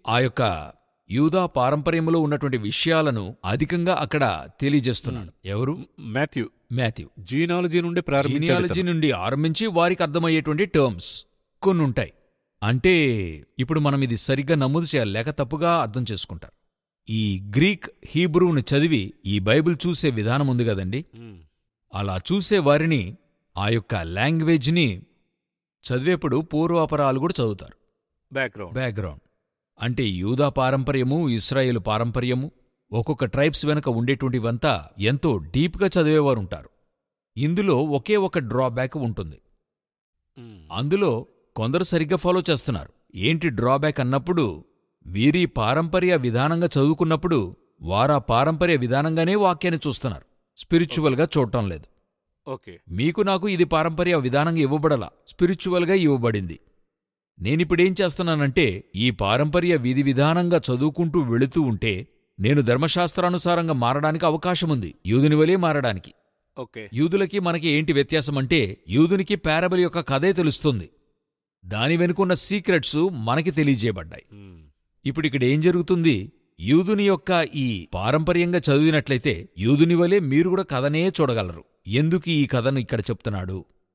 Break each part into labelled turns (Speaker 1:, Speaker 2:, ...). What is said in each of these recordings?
Speaker 1: ఆ యొక్క యూదా పారంపర్యంలో ఉన్నటువంటి విషయాలను అధికంగా అక్కడ తెలియజేస్తున్నాడు ఎవరు
Speaker 2: మాథ్యూ
Speaker 1: మాథ్యూ
Speaker 2: జీనాలజీ నుండి ప్రారంభించాడు
Speaker 1: జీనియాలజీ
Speaker 2: ఇతను.
Speaker 1: నుండి ఆరంభించి వారికి అర్థమయ్యేటువంటి టర్మ్స్ కొన్ని ఉంటాయి అంటే ఇప్పుడు మనం ఇది సరిగ్గా నమోదు చేయాలి లేక తప్పుగా అర్థం చేసుకుంటారు ఈ గ్రీక్ హీబ్రూను చదివి ఈ బైబిల్ చూసే విధానం ఉంది కదండి
Speaker 2: మ్మ్.
Speaker 1: అలా చూసే వారిని ఆ యొక్క లాంగ్వేజ్ని చదివేప్పుడు పూర్వాపరాలు కూడా చదువుతారు
Speaker 2: బ్యాక్గ్రౌండ్
Speaker 1: బ్యాక్గ్రౌండ్ అంటే యూదా పారంపర్యము ఇస్రాయేలు పారంపర్యము ఒక్కొక్క ట్రైబ్స్ వెనక ఉండేటువంటివంతా ఎంతో డీప్గా చదివేవారుంటారు ఇందులో ఒకే ఒక డ్రాబ్యాక్ ఉంటుంది
Speaker 2: మ్మ్.
Speaker 1: అందులో కొందరు సరిగ్గా ఫాలో చేస్తున్నారు ఏంటి డ్రాబ్యాక్ అన్నప్పుడు వీరి పారంపర్య విధానంగా చదువుకున్నప్పుడు వారా పారంపర్య విధానంగానే వాక్యాన్ని చూస్తున్నారు స్పిరిచువల్గా చూడటం లేదు
Speaker 2: ఓకే
Speaker 1: మీకు నాకు ఇది పారంపర్య విధానంగా ఇవ్వబడలా స్పిరిచువల్గా ఇవ్వబడింది నేనిప్పుడేం చేస్తున్నానంటే ఈ పారంపర్య విధి విధానంగా చదువుకుంటూ వెళుతూ ఉంటే నేను ధర్మశాస్త్రానుసారంగా మారడానికి అవకాశముంది యూదుని వలే మారడానికి
Speaker 2: ఓకే
Speaker 1: యూదులకి మనకి ఏంటి వ్యత్యాసమంటే యూదునికి పారబల్ యొక్క కథే తెలుస్తుంది దాని వెనుకున్న సీక్రెట్స్ మనకి తెలియజేయబడ్డాయి
Speaker 2: మ్మ్.
Speaker 1: ఇప్పుడు ఇక్కడ ఏం జరుగుతుంది యూదుని యొక్క ఈ పారంపర్యంగా చదివినట్లయితే యూదుని వలె మీరు కూడా కథనే చూడగలరు ఎందుకు ఈ కథను ఇక్కడ చెప్తున్నాడు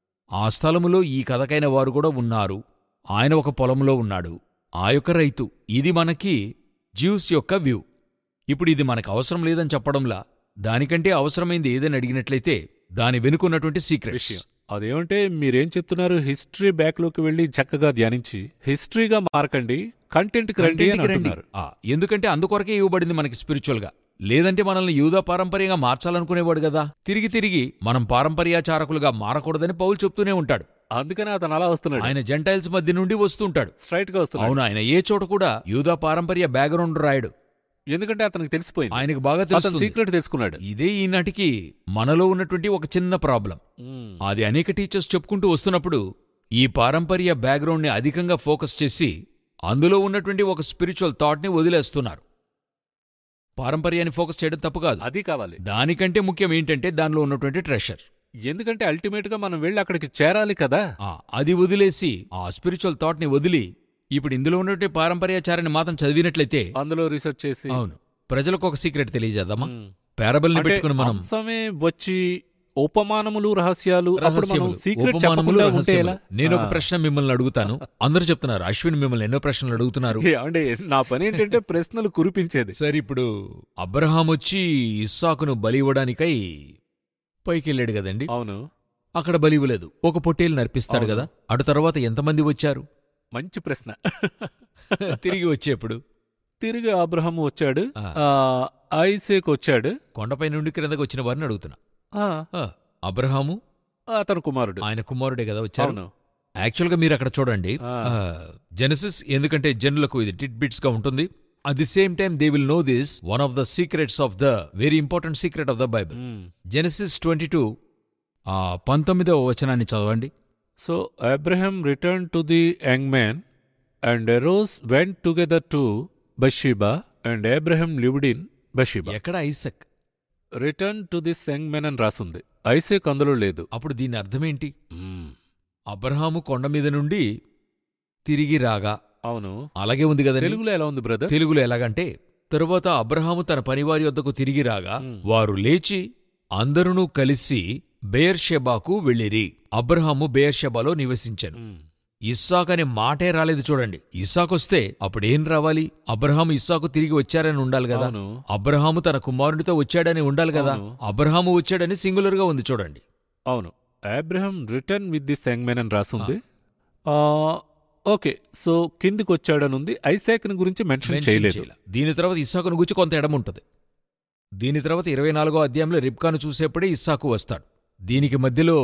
Speaker 1: ఆ స్థలములో ఈ కథకైన వారు కూడా ఉన్నారు ఆయన ఒక పొలంలో ఉన్నాడు ఆ యొక్క రైతు ఇది మనకి జ్యూస్ యొక్క వ్యూ ఇప్పుడు ఇది మనకు అవసరం లేదని చెప్పడంలా దానికంటే అవసరమైంది ఏదని అడిగినట్లయితే దాని వెనుకున్నటువంటి సీక్రెట్స్
Speaker 2: విషయం అదేమంటే మీరేం చెప్తున్నారు హిస్టరీ బ్యాక్ లోకి వెళ్లి చక్కగా ధ్యానించి హిస్టరీగా మార్కండి కంటెంట్ కి రండి అని
Speaker 1: కంటెంట్కి రండి.
Speaker 2: అంటున్నారు
Speaker 1: ఆ, ఎందుకంటే అందుకొరకే ఇవ్వబడింది మనకి స్పిరిచువల్ గా లేదంటే మనల్ని యూదా పారంపర్యంగా మార్చాలనుకునేవాడు కదా తిరిగి తిరిగి మనం పారంపర్యాచారకులుగా మారకూడదని పౌలు చెప్తూనే ఉంటాడు
Speaker 2: అందుకనే అతను అలా వస్తున్నాడు
Speaker 1: ఆయన జెంటైల్స్ మధ్య నుండి వస్తుంటాడు
Speaker 2: స్ట్రైట్ గా వస్తున్నాడు
Speaker 1: అవును ఆయన ఏ చోట కూడా యూదా పారంపర్య బ్యాక్గ్రౌండ్ రాయడు
Speaker 2: ఎందుకంటే అతనికి తెలిసిపోయింది
Speaker 1: ఆయనకు బాగా
Speaker 2: అతను
Speaker 1: తెలుసు
Speaker 2: సీక్రెట్ తెలుసుకున్నాడు
Speaker 1: ఇదే ఈనాటికి మనలో ఉన్నటువంటి ఒక చిన్న ప్రాబ్లం
Speaker 2: మ్మ్.
Speaker 1: అది అనేక టీచర్స్ చెప్పుకుంటూ వస్తున్నప్పుడు ఈ పారంపర్య బ్యాక్గ్రౌండ్ని అధికంగా ఫోకస్ చేసి అందులో ఉన్నటువంటి ఒక స్పిరిచువల్ థాట్ని వదిలేస్తున్నారు పారంపర్యాన్ని ఫోకస్ చేయడం తప్పు కాదు
Speaker 2: అది కావాలి
Speaker 1: దానికంటే ముఖ్యం ఏంటంటే దానిలో ఉన్నటువంటి ట్రెషర్
Speaker 2: ఎందుకంటే అల్టిమేట్ గా మనం వెళ్ళి అక్కడికి చేరాలి కదా
Speaker 1: ఆ, అది వదిలేసి ఆ స్పిరిచువల్ థాట్ని వదిలి ఇప్పుడు ఇందులో ఉన్నటువంటి పారంపర్యాచారాన్ని మాత్రం చదివినట్లయితే
Speaker 2: అందులో రీసెర్చ్ చేసి
Speaker 1: అవును ప్రజలకు ఒక సీక్రెట్ తెలియజేద్దామా
Speaker 2: మ్మ్.
Speaker 1: పారబల్ని
Speaker 2: అంటే
Speaker 1: పెట్టుకుని మనం
Speaker 2: అంశమే వచ్చి ఉపమానములు రహస్యాలు అప్పుడు మనం
Speaker 1: రహస్యములు,
Speaker 2: సీక్రెట్
Speaker 1: ఉపమానములు,
Speaker 2: చెప్పకుండా ఉంటే
Speaker 1: రహస్యములు.
Speaker 2: ఎలా
Speaker 1: నేను ఒక
Speaker 2: ఆ.
Speaker 1: ప్రశ్న మిమ్మల్ని అడుగుతాను అందరూ చెప్తున్నారు అశ్విన్ మిమ్మల్ని ఎన్నో ప్రశ్నలు అడుగుతున్నారు
Speaker 2: ఏమండి నా పని ఏంటంటే ప్రశ్నలు కురిపించేది
Speaker 1: సరే ఇప్పుడు అబ్రహాం వచ్చి ఇస్సాకును బలి ఇవ్వడానికై పైకి వెళ్ళాడు కదండి
Speaker 2: అవును
Speaker 1: అక్కడ బలి ఇవ్వలేదు ఒక పొట్టేలు నర్పిస్తాడు
Speaker 2: అవును.
Speaker 1: కదా అటు తర్వాత ఎంతమంది వచ్చారు
Speaker 2: మంచి ప్రశ్న
Speaker 1: తిరిగి వచ్చేప్పుడు
Speaker 2: తిరిగి అబ్రహం వచ్చాడు
Speaker 1: ఆ.
Speaker 2: ఆ, ఐసేక్ వచ్చాడు
Speaker 1: కొండపై నుండి క్రిందకు వచ్చిన వారిని అడుగుతున్నా
Speaker 2: ఆ,
Speaker 1: ఆ, అబ్రహాము
Speaker 2: అతను కుమారుడు
Speaker 1: ఆయన కుమారుడే కదా వచ్చారు
Speaker 2: అవును
Speaker 1: యాక్చువల్గా మీరు అక్కడ చూడండి
Speaker 2: ఆ.
Speaker 1: జెనసిస్ ఎందుకంటే జనులకు ఇది టిట్ బిట్స్ గా ఉంటుంది at the same time they will know this one of the secrets of the very important secret of the Bible
Speaker 2: hmm.
Speaker 1: Genesis twenty two పంతొమ్మిదవ వచనాన్ని చదవండి
Speaker 2: so Abraham return to the young man and arose went together to Beersheba and Abraham lived in Beersheba
Speaker 1: ఎక్కడ Isaac
Speaker 2: return to this young man అని రాసుంది ఐసేక్ అందులో లేదు
Speaker 1: అప్పుడు దీని అర్థమేంటి
Speaker 2: మ్మ్.
Speaker 1: అబ్రహాము కొండ మీద నుండి తిరిగి రాగా
Speaker 2: అవును
Speaker 1: అలాగే ఉంది కదండి
Speaker 2: తెలుగులో ఎలా ఉంది బ్రదర్
Speaker 1: తెలుగులో ఎలాగంటే తరువాత అబ్రహాము తన పనివారి వద్దకు తిరిగి రాగా
Speaker 2: మ్.
Speaker 1: వారు లేచి అందరునూ కలిసి బెయర్షెబాకు వెళ్ళిరి అబ్రహాము బెయర్షెబాలో నివసించాను
Speaker 2: మ్మ్.
Speaker 1: ఇస్సాక్ అనే మాటే రాలేదు చూడండి ఇస్సాకొస్తే అప్పుడేం రావాలి అబ్రహాము ఇస్సాకు తిరిగి వచ్చారని ఉండాలి కదా
Speaker 2: అవును
Speaker 1: అబ్రహాము తన కుమారునితో వచ్చాడని ఉండాలి కదా
Speaker 2: అవును.
Speaker 1: అబ్రహాము వచ్చాడని సింగులర్ గా ఉంది చూడండి
Speaker 2: అవును Abraham return with this young man అని రాసుంది ఆ, ఓకే సో కిందికి వచ్చాడని ఉంది ఐసాక్ గురించి మెన్షన్
Speaker 1: మెన్షన్
Speaker 2: చేయలేదు
Speaker 1: చేయలే. దీని తర్వాత ఇస్సాకును గురించి కొంత ఎడమ ఉంటుంది దీని తర్వాత ఇరవై నాలుగో అధ్యాయంలో రిబ్కాను చూసేప్పుడే ఇస్సాకు వస్తాడు దీనికి మధ్యలో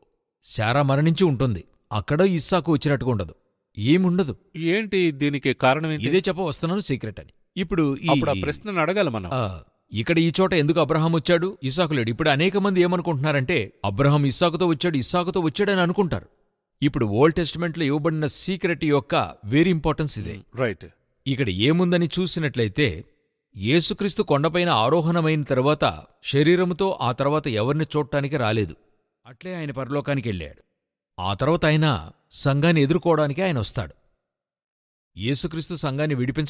Speaker 1: శారా మరణించి ఉంటుంది అక్కడ ఇస్సాకు వచ్చినట్టుగా ఉండదు ఏముండదు
Speaker 2: ఏంటి దీనికి కారణం ఏంటి
Speaker 1: ఇదే చెప్ప వస్తున్నాను సీక్రెట్ అని ఇప్పుడు ఈ-
Speaker 2: అప్పుడు ఆ ప్రశ్నను అడగాలి మనం
Speaker 1: ఆ, ఇక్కడ ఈ చోట ఎందుకు అబ్రహాం వచ్చాడు ఇస్సాకు లేడు ఇప్పుడు అనేక మంది ఏమనుకుంటున్నారంటే అబ్రహాం ఇస్సాకుతో వచ్చాడు ఇస్సాకుతో వచ్చాడని అనుకుంటారు ఇప్పుడు ఓల్డ్ టెస్టిమెంట్లో ఇవ్వబడిన సీక్రెట్ యొక్క వెరీ ఇంపార్టెన్స్ ఇదే
Speaker 2: రైట్
Speaker 1: ఇక్కడ ఏముందని చూసినట్లయితే యేసుక్రీస్తు కొండపైన ఆరోహణమైన తర్వాత శరీరముతో ఆ తర్వాత ఎవరిని చూడటానికి రాలేదు అట్లే ఆయన పరలోకానికి వెళ్ళాడు ఆ తర్వాత ఆయన సంఘాన్ని ఎదుర్కోవడానికి ఆయన వస్తాడు యేసుక్రీస్తు సంఘాన్ని విడిపించ